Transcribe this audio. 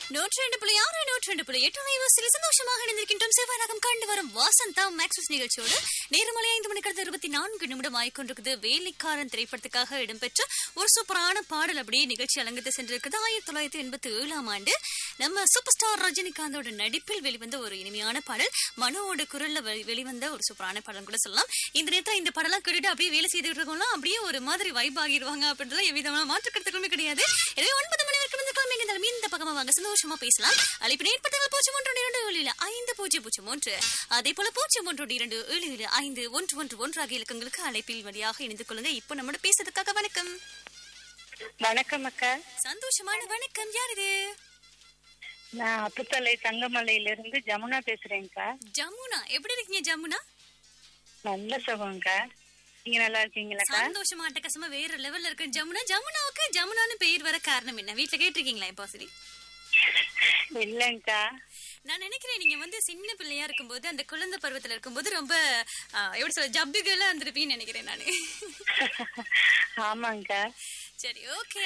நூற்றி ரெண்டு புள்ளி ஆறு நூற்றி ரெண்டு புள்ளி எட்டு அலைவரிசையில் சந்தோஷமாக இணைந்திருக்கின்றோம் செவ்வாயகம் கண்டு வரும் வாசந்தா மேக்ஸஸ் நிகழ்ச்சியோடு நேரமலை ஐந்து மணி கடந்த இருபத்தி நான்கு நிமிடம் ஆய்கொண்டிருக்குது வேலைக்காரன் திரைப்படத்துக்காக இடம்பெற்ற ஒரு சூப்பரான பாடல் அப்படியே நிகழ்ச்சி அலங்கத்து சென்றிருக்குது ஆயிரத்தி தொள்ளாயிரத்தி எண்பத்தி ஏழாம் ஆண்டு நம்ம சூப்பர் ஸ்டார் ரஜினிகாந்தோட நடிப்பில் வெளிவந்த ஒரு இனிமையான பாடல் மனோட குரல்ல வெளி- வெளிவந்த ஒரு சூப்பரான பாடல் கூட சொல்லலாம் இந்த நேரத்துல இந்த படம்லாம் கேட்டுட்டு அப்படியே வேலை செய்துட்டு இருக்கவங்களாம் அப்படியே ஒரு மாதிரி வைப் ஆகிடுவாங்க அப்படின்றதுல எவ்விதமான மாற்று கருத்துக்களுமே கிடையாது எனவே ஒன்பது மணி வரைக்கும் இந்த கிழமை இருந்தாலும் இந்த பக்கமா வாங்க சந்தோஷமா பேசலாம் அழைப்பு ஏற்பட்டவர்கள் பூஜ்ஜியம் ஒன்று இரண்டு ஏழு ஏழு ஐந்து பூஜ்ஜியம் பூஜ்ஜியம் ஒன்று அதே போல பூஜ்ஜியம் ஒன்று இரண்டு ஏழு ஏழு ஐந்து ஒன்று ஒன்று ஒன்று ஆகிய இலக்கங்களுக்கு அழைப்பில் வழியாக இணைந்து கொள்ளுங்க இப்போ நம்மளோட பேசுறதுக்காக வணக்கம் வணக்கம் அக்கா சந்தோஷமான வணக்கம் யார் இது நான் அப்புத்தலை தங்கமலையில இருந்து ஜமுனா பேசுறேன்க்கா ஜமுனா எப்படி இருக்கீங்க ஜமுனா நல்ல சுகம்க்கா நீங்க நல்லா இருக்கீங்களாக்கா சந்தோஷமா அட்டகாசமா வேற லெவல்ல இருக்கு ஜமுனா ஜமுனாவுக்கு ஜமுனான்னு பெயர் வர காரணம் என்ன வீட்ல கேட்டிருக்கீங்களா இப்போ சரி இல்லைங்கக்கா நான் நினைக்கிறேன் நீங்க வந்து சின்ன பிள்ளையா இருக்கும்போது அந்த குழந்தை பருவத்துல இருக்கும்போது ரொம்ப ஆ, எப்படி சொல்ல ஜப்பிகளா இருந்திருப்பீங்கன்னு நினைக்கிறேன் நானு ஆமாங்கக்கா சரி ஓகே